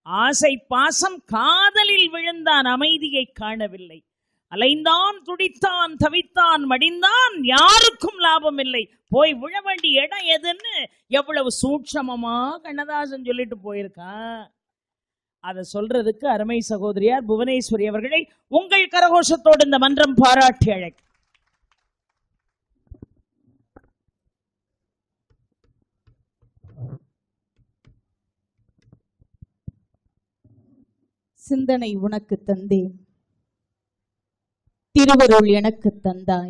ஆசை பாசம் காதலில் விழுந்தான் அமைதியை காணவில்லை அலைந்தான் துடித்தான் தவித்தான் மடிந்தான் யாருக்கும் லாபம் இல்லை போய் விழ வேண்டிய இடம் எதுன்னு எவ்வளவு சூட்சமமா கண்ணதாசன் சொல்லிட்டு போயிருக்கான் அதை சொல்றதுக்கு அருமை சகோதரியார் புவனேஸ்வரி அவர்களை உங்கள் கரகோஷத்தோடு இந்த மன்றம் பாராட்டி அழைக்க சிந்தனை உனக்கு தந்தேன் திருவருள் எனக்கு தந்தாய்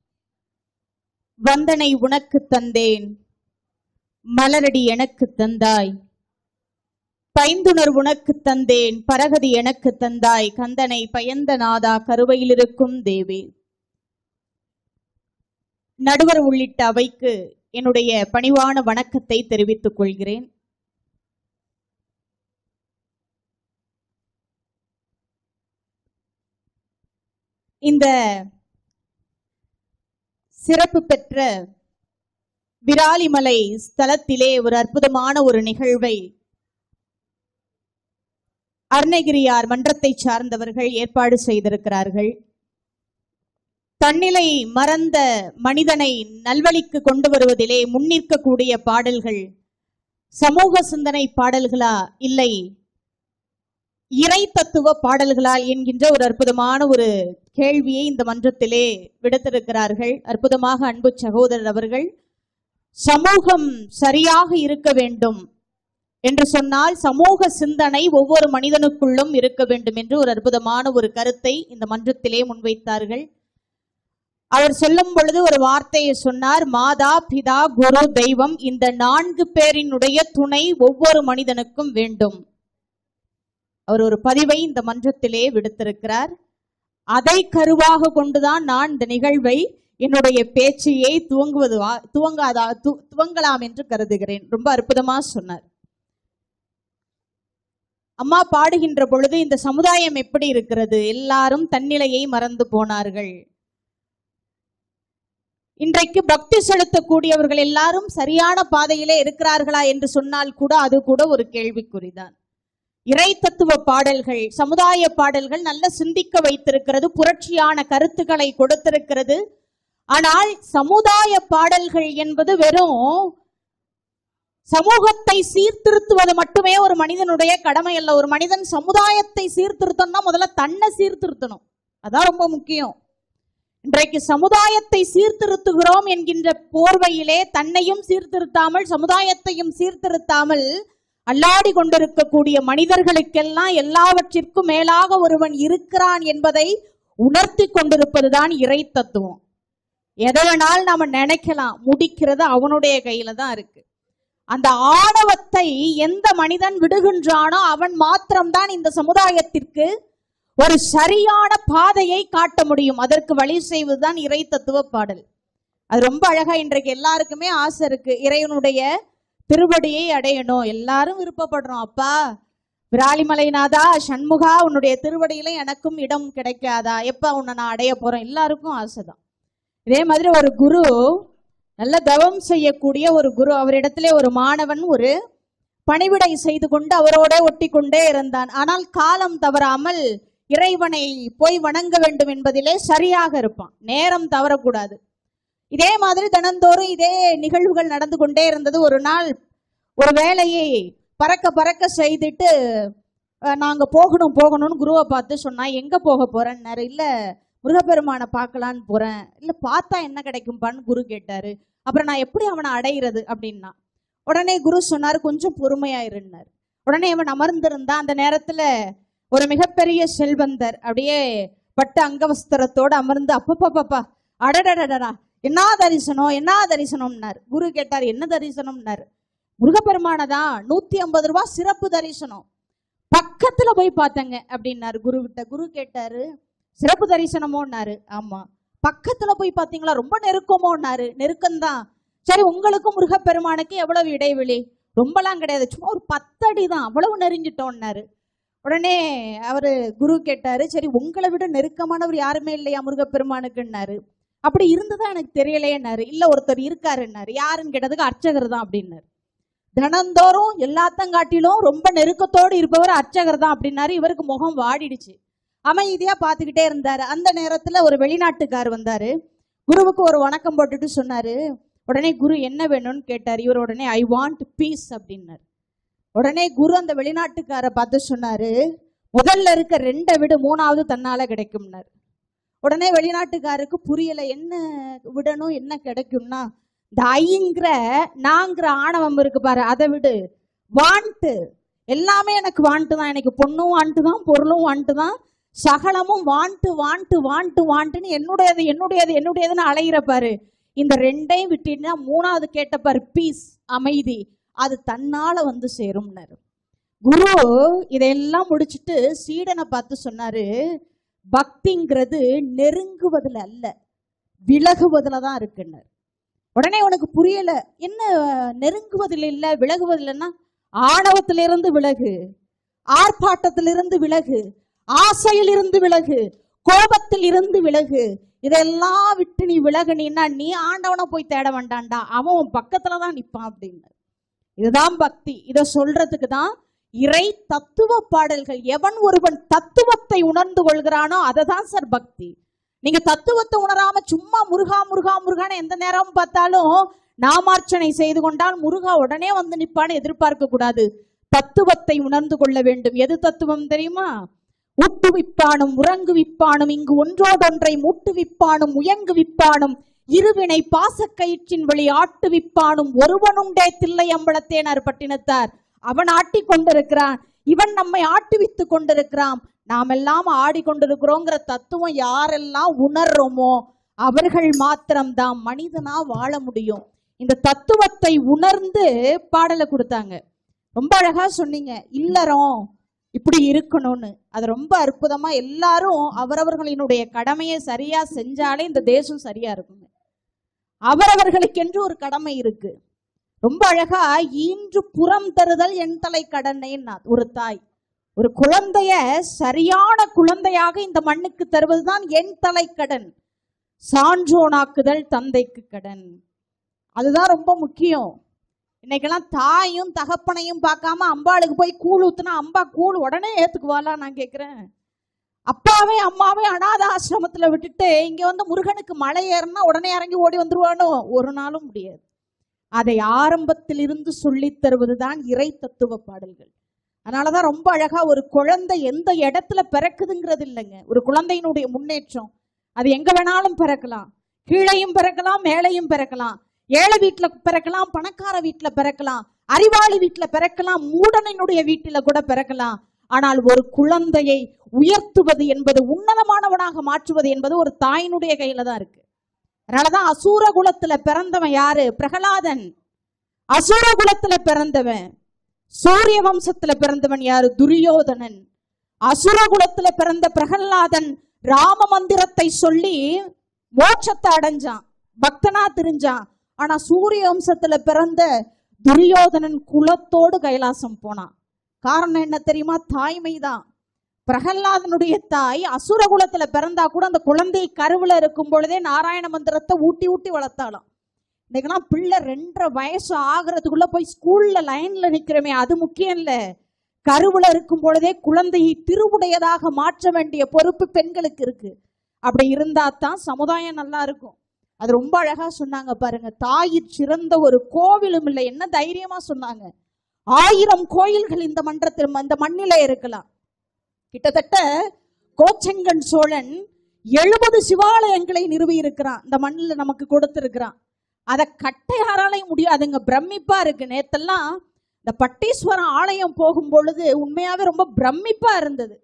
வந்தனை உனக்கு தந்தேன் மலரடி எனக்கு தந்தாய் பைந்துணர் உனக்கு தந்தேன் பரகதி எனக்கு தந்தாய் கந்தனை பயந்த நாதா கருவையில் இருக்கும் தேவே நடுவர் உள்ளிட்ட அவைக்கு என்னுடைய பணிவான வணக்கத்தை தெரிவித்துக் கொள்கிறேன் இந்த சிறப்பு பெற்ற விராலிமலை ஸ்தலத்திலே ஒரு அற்புதமான ஒரு நிகழ்வை அருணகிரியார் மன்றத்தை சார்ந்தவர்கள் ஏற்பாடு செய்திருக்கிறார்கள் தன்னிலை மறந்த மனிதனை நல்வழிக்கு கொண்டு வருவதிலே முன்னிற்கக்கூடிய பாடல்கள் சமூக சிந்தனை பாடல்களா இல்லை இறை தத்துவ பாடல்களால் என்கின்ற ஒரு அற்புதமான ஒரு கேள்வியை இந்த மன்றத்திலே விடுத்திருக்கிறார்கள் அற்புதமாக அன்பு சகோதரர் அவர்கள் சமூகம் சரியாக இருக்க வேண்டும் என்று சொன்னால் சமூக சிந்தனை ஒவ்வொரு மனிதனுக்குள்ளும் இருக்க வேண்டும் என்று ஒரு அற்புதமான ஒரு கருத்தை இந்த மன்றத்திலே முன்வைத்தார்கள் அவர் சொல்லும் பொழுது ஒரு வார்த்தையை சொன்னார் மாதா பிதா குரு தெய்வம் இந்த நான்கு பேரினுடைய துணை ஒவ்வொரு மனிதனுக்கும் வேண்டும் அவர் ஒரு பதிவை இந்த மன்றத்திலே விடுத்திருக்கிறார் அதை கருவாக கொண்டுதான் நான் இந்த நிகழ்வை என்னுடைய பேச்சையை துவங்குவது துவங்காதா து- துவங்கலாம் என்று கருதுகிறேன் ரொம்ப அற்புதமா சொன்னார் அம்மா பாடுகின்ற பொழுது இந்த சமுதாயம் எப்படி இருக்கிறது எல்லாரும் தன்னிலையை மறந்து போனார்கள் இன்றைக்கு பக்தி செலுத்தக்கூடியவர்கள் எல்லாரும் சரியான பாதையிலே இருக்கிறார்களா என்று சொன்னால் கூட அது கூட ஒரு கேள்விக்குறிதான் இறை தத்துவ பாடல்கள் சமுதாய பாடல்கள் நல்ல சிந்திக்க வைத்திருக்கிறது புரட்சியான கருத்துக்களை கொடுத்திருக்கிறது ஆனால் சமுதாய பாடல்கள் என்பது வெறும் சமூகத்தை சீர்திருத்துவது மட்டுமே ஒரு மனிதனுடைய கடமை அல்ல ஒரு மனிதன் சமுதாயத்தை சீர்திருத்தம்னா முதல்ல தன்னை சீர்திருத்தணும் அதான் ரொம்ப முக்கியம் இன்றைக்கு சமுதாயத்தை சீர்திருத்துகிறோம் என்கின்ற போர்வையிலே தன்னையும் சீர்திருத்தாமல் சமுதாயத்தையும் சீர்திருத்தாமல் அல்லாடி கொண்டிருக்கக்கூடிய மனிதர்களுக்கெல்லாம் எல்லாவற்றிற்கும் மேலாக ஒருவன் இருக்கிறான் என்பதை உணர்த்தி கொண்டிருப்பதுதான் இறை தத்துவம் எதை வேணால் நாம நினைக்கலாம் முடிக்கிறது அவனுடைய கையில தான் இருக்கு அந்த ஆணவத்தை எந்த மனிதன் விடுகின்றானோ அவன் மாத்திரம்தான் இந்த சமுதாயத்திற்கு ஒரு சரியான பாதையை காட்ட முடியும் அதற்கு வழி செய்வதுதான் இறை தத்துவ பாடல் அது ரொம்ப அழகா இன்றைக்கு எல்லாருக்குமே ஆசை இருக்கு இறைவனுடைய திருவடியை அடையணும் எல்லாரும் விருப்பப்படுறோம் அப்பா விராலிமலைநாதா சண்முகா உன்னுடைய திருவடியில எனக்கும் இடம் கிடைக்காதா எப்ப உன்னை நான் அடைய போறேன் எல்லாருக்கும் ஆசைதான் இதே மாதிரி ஒரு குரு நல்ல தவம் செய்யக்கூடிய ஒரு குரு அவரிடத்திலே ஒரு மாணவன் ஒரு பணிவிடை செய்து கொண்டு அவரோட ஒட்டி கொண்டே இருந்தான் ஆனால் காலம் தவறாமல் இறைவனை போய் வணங்க வேண்டும் என்பதிலே சரியாக இருப்பான் நேரம் தவறக்கூடாது இதே மாதிரி தினந்தோறும் இதே நிகழ்வுகள் நடந்து கொண்டே இருந்தது ஒரு நாள் ஒரு வேலையை பறக்க பறக்க செய்துட்டு அஹ், நாங்க போகணும் போகணும்னு குருவை பார்த்து சொன்னா எங்க போக போறேன்னாரு இல்ல முருகப்பெருமானை பார்க்கலான்னு போறேன் இல்ல பார்த்தா என்ன கிடைக்கும்பான்னு குரு கேட்டாரு அப்புறம் நான் எப்படி அவனை அடையிறது அப்படின்னா உடனே குரு சொன்னாரு கொஞ்சம் பொறுமையா இருந்தார் உடனே அவன் அமர்ந்திருந்தா அந்த நேரத்துல ஒரு மிகப்பெரிய செல்வந்தர் அப்படியே பட்டு அங்கவஸ்திரத்தோட அமர்ந்து அப்பப்பப்பா அடடடடடா என்ன தரிசனம் என்ன தரிசனம்னார் குரு கேட்டார் என்ன தரிசனம்னார் முருகப்பெருமானை தான் நூத்தி ஐம்பது ரூபாய் சிறப்பு தரிசனம் பக்கத்துல போய் பார்த்தேங்க அப்படின்னாரு குரு கிட்ட குரு கேட்டாரு சிறப்பு தரிசனமோன்னாரு ஆமா பக்கத்துல போய் பாத்தீங்களா ரொம்ப நெருக்கமோன்னாரு நெருக்கம்தான் சரி உங்களுக்கும் முருகப்பெருமானுக்கு எவ்வளவு இடைவெளி ரொம்பலாம் கிடையாது சும்மா ஒரு பத்தடி தான் அவ்வளவு நெருங்கிட்டோம்னாரு உடனே அவரு குரு கேட்டாரு சரி உங்களை விட நெருக்கமானவர் யாருமே இல்லையா முருகப்பெருமானுக்குன்னாரு அப்படி இருந்ததா எனக்கு தெரியலையேன்னாரு இல்ல ஒருத்தர் இருக்காருன்னாரு யாருன்னு கேட்டதுக்கு அர்ச்சகர் தான் அப்படின்னாரு தினந்தோறும் எல்லாத்தங்காட்டிலும் ரொம்ப நெருக்கத்தோடு இருப்பவர் அர்ச்சகர் தான் அப்படின்னாரு இவருக்கு முகம் வாடிடுச்சு அமைதியா பார்த்துக்கிட்டே இருந்தாரு அந்த நேரத்துல ஒரு வெளிநாட்டுக்கார் வந்தாரு குருவுக்கு ஒரு வணக்கம் போட்டுட்டு சொன்னாரு உடனே குரு என்ன வேணும்னு கேட்டார் இவர் உடனே ஐ வாண்ட் பீஸ் அப்படின்னாரு உடனே குரு அந்த வெளிநாட்டுக்காரை பார்த்து சொன்னாரு முதல்ல இருக்க ரெண்டை விடு மூணாவது தன்னால கிடைக்கும்னாரு உடனே வெளிநாட்டுக்காருக்கு புரியல என்ன விடணும் என்ன கிடைக்கும்னா இந்த ஐங்கிற நாங்கிற ஆணவம் இருக்கு பாரு அதை விடு வாண்ட்டு எல்லாமே எனக்கு வாண்ட்டு தான் எனக்கு பொண்ணும் வாண்ட்டு தான் பொருளும் வாண்ட்டு தான் சகலமும் வாண்ட்டு வாண்ட்டு வாண்ட்டு வாண்ட்டுன்னு என்னுடையது என்னுடையது என்னுடையதுன்னு அலையிற பாரு இந்த ரெண்டையும் விட்டீங்கன்னா மூணாவது கேட்ட பாரு பீஸ் அமைதி அது தன்னால வந்து சேரும்னாரு குரு இதையெல்லாம் முடிச்சிட்டு சீடனை பார்த்து சொன்னாரு பக்திங்கிறது நெருங்குவதுல அல்ல விலகுவதுல தான் இருக்குன்னாரு உடனே உனக்கு புரியல என்ன நெருங்குவதில் இல்ல விலகுவதில்லைன்னா ஆணவத்திலிருந்து விலகு ஆர்ப்பாட்டத்திலிருந்து விலகு ஆசையிலிருந்து விலகு கோபத்தில் இருந்து விலகு இதெல்லாம் விட்டு நீ விலகுனீன்னா நீ ஆண்டவனை போய் தேட வேண்டாம்டா அவன் உன் பக்கத்துல தான் நிப்பான் அப்படின்னு இதுதான் பக்தி இதை சொல்றதுக்கு தான் இறை தத்துவ பாடல்கள் எவன் ஒருவன் தத்துவத்தை உணர்ந்து கொள்கிறானோ அதை தான் சார் பக்தி நீங்க தத்துவத்தை உணராம சும்மா முருகா முருகா முருகான்னு எந்த நேரமும் பார்த்தாலும் நாமார்ச்சனை செய்து கொண்டால் முருகா உடனே வந்து நிப்பான்னு எதிர்பார்க்க கூடாது தத்துவத்தை உணர்ந்து கொள்ள வேண்டும் எது தத்துவம் தெரியுமா ஊட்டுவிப்பானும் உறங்குவிப்பானும் இங்கு ஒன்றோடொன்றை மூட்டுவிப்பானும் உயங்குவிப்பானும் இருவினை பாசக்கயிற்றின் வழி ஆட்டுவிப்பானும் ஒருவனுண்டே தில்லை அம்பலத்தேனார் பட்டினத்தார் அவன் ஆட்டிக் கொண்டிருக்கிறான் இவன் நம்மை ஆட்டுவித்துக் கொண்டிருக்கிறான் நாம் எல்லாம் ஆடிக்கொண்டிருக்கிறோங்கிற தத்துவம் யாரெல்லாம் உணர்றோமோ அவர்கள் மாத்திரம்தான் மனிதனா வாழ முடியும் இந்த தத்துவத்தை உணர்ந்து பாடலை கொடுத்தாங்க ரொம்ப அழகா சொன்னீங்க இல்லறம் இப்படி இருக்கணும்னு அது ரொம்ப அற்புதமா எல்லாரும் அவரவர்களினுடைய கடமையை சரியா செஞ்சாலே இந்த தேசம் சரியா இருக்குங்க அவரவர்களுக்கென்று ஒரு கடமை இருக்கு ரொம்ப அழகா ஈன்று புறம் தருதல் என் தலை கடனைன்னா ஒரு தாய் ஒரு குழந்தைய சரியான குழந்தையாக இந்த மண்ணுக்கு தருவதுதான் என் தலை கடன் சான்றோனாக்குதல் தந்தைக்கு கடன் அதுதான் ரொம்ப முக்கியம் இன்னைக்கெல்லாம் தாயும் தகப்பனையும் பார்க்காம அம்பாளுக்கு போய் கூழ் ஊத்துனா அம்பா கூழ் உடனே ஏத்துக்குவாளா நான் கேக்குறேன் அப்பாவே அம்மாவே அனாத ஆசிரமத்துல விட்டுட்டு இங்க வந்து முருகனுக்கு மலை ஏறினா உடனே இறங்கி ஓடி வந்துருவானோ ஒரு நாளும் முடியாது அதை ஆரம்பத்தில் இருந்து சொல்லித் தருவதுதான் இறை தத்துவ பாடல்கள் அதனாலதான் ரொம்ப அழகா ஒரு குழந்தை எந்த இடத்துல பிறக்குதுங்கிறது இல்லைங்க ஒரு குழந்தையினுடைய முன்னேற்றம் அது எங்க வேணாலும் பிறக்கலாம் கீழையும் பிறக்கலாம் மேலையும் பிறக்கலாம் ஏழை வீட்டுல பிறக்கலாம் பணக்கார வீட்டுல பிறக்கலாம் அறிவாளி வீட்டுல பிறக்கலாம் மூடனினுடைய வீட்டில கூட பிறக்கலாம் ஆனால் ஒரு குழந்தையை உயர்த்துவது என்பது உன்னதமானவனாக மாற்றுவது என்பது ஒரு தாயினுடைய கையில தான் இருக்கு அதனாலதான் அசூர குலத்துல பிறந்தவன் யாரு பிரகலாதன் அசூர குலத்துல பிறந்தவன் சூரிய வம்சத்துல பிறந்தவன் யாரு துரியோதனன் அசுர குலத்துல பிறந்த பிரகலாதன் ராம மந்திரத்தை சொல்லி மோட்சத்தை அடைஞ்சான் பக்தனா தெரிஞ்சான் ஆனா சூரிய வம்சத்துல பிறந்த துரியோதனன் குலத்தோடு கைலாசம் போனான் காரணம் என்ன தெரியுமா தாய்மைதான் பிரகலாதனுடைய தாய் அசுர குலத்துல பிறந்தா கூட அந்த குழந்தை கருவுல இருக்கும் பொழுதே நாராயண மந்திரத்தை ஊட்டி ஊட்டி வளர்த்தாளாம் இன்னைக்கெல்லாம் பிள்ளை ரெண்டரை வயசு ஆகுறதுக்குள்ள போய் ஸ்கூல்ல லைன்ல நிக்கிறோமே அது முக்கியம் இல்ல கருவுல இருக்கும் பொழுதே குழந்தையை திருவுடையதாக மாற்ற வேண்டிய பொறுப்பு பெண்களுக்கு இருக்கு அப்படி இருந்தா தான் சமுதாயம் நல்லா இருக்கும் அது ரொம்ப அழகா சொன்னாங்க பாருங்க தாயிற் சிறந்த ஒரு கோவிலும் இல்லை என்ன தைரியமா சொன்னாங்க ஆயிரம் கோயில்கள் இந்த மன்றத்தில் இந்த மண்ணில இருக்கலாம் கிட்டத்தட்ட கோச்செங்கன் சோழன் எழுபது சிவாலயங்களை நிறுவி இருக்கிறான் இந்த மண்ணில் நமக்கு கொடுத்திருக்கிறான் அதை கட்ட யாராலையும் முடியாதுங்க பிரமிப்பா இருக்கு நேத்தெல்லாம் இந்த பட்டீஸ்வரம் ஆலயம் போகும் பொழுது உண்மையாவே ரொம்ப பிரமிப்பா இருந்தது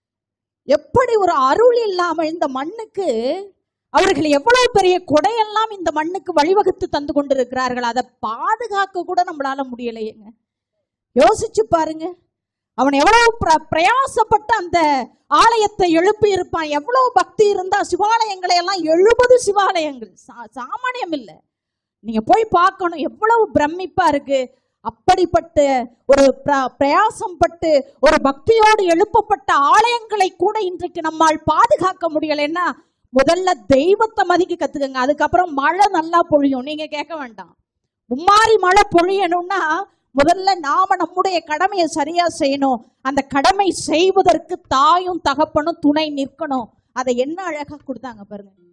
எப்படி ஒரு அருள் இல்லாமல் இந்த மண்ணுக்கு அவர்கள் எவ்வளவு பெரிய கொடையெல்லாம் இந்த மண்ணுக்கு வழிவகுத்து தந்து கொண்டிருக்கிறார்கள் அதை பாதுகாக்க கூட நம்மளால முடியலையேங்க யோசிச்சு பாருங்க அவன் எவ்வளவு பிர- பிரயாசப்பட்டு அந்த ஆலயத்தை எழுப்பி இருப்பான் எவ்வளவு பக்தி இருந்தா சிவாலயங்களை எல்லாம் எழுபது சிவாலயங்கள் சா- சாமானியம் இல்லை நீங்க போய் பார்க்கணும் எவ்வளவு பிரமிப்பா இருக்கு அப்படிப்பட்ட ஒரு பிர- பிரயாசம் பட்டு ஒரு பக்தியோடு எழுப்பப்பட்ட ஆலயங்களை கூட இன்றைக்கு நம்மால் பாதுகாக்க முடியலைன்னா முதல்ல தெய்வத்தை மதிக்க கத்துக்கங்க அதுக்கப்புறம் மழை நல்லா பொழியும் நீங்க கேட்க வேண்டாம் மும்மாரி மழை பொழியணும்னா முதல்ல நாம நம்முடைய கடமையை சரியா செய்யணும் அந்த கடமை செய்வதற்கு தாயும் தகப்பனும் துணை நிற்கணும் அதை என்ன அழகா கொடுத்தாங்க பாருங்க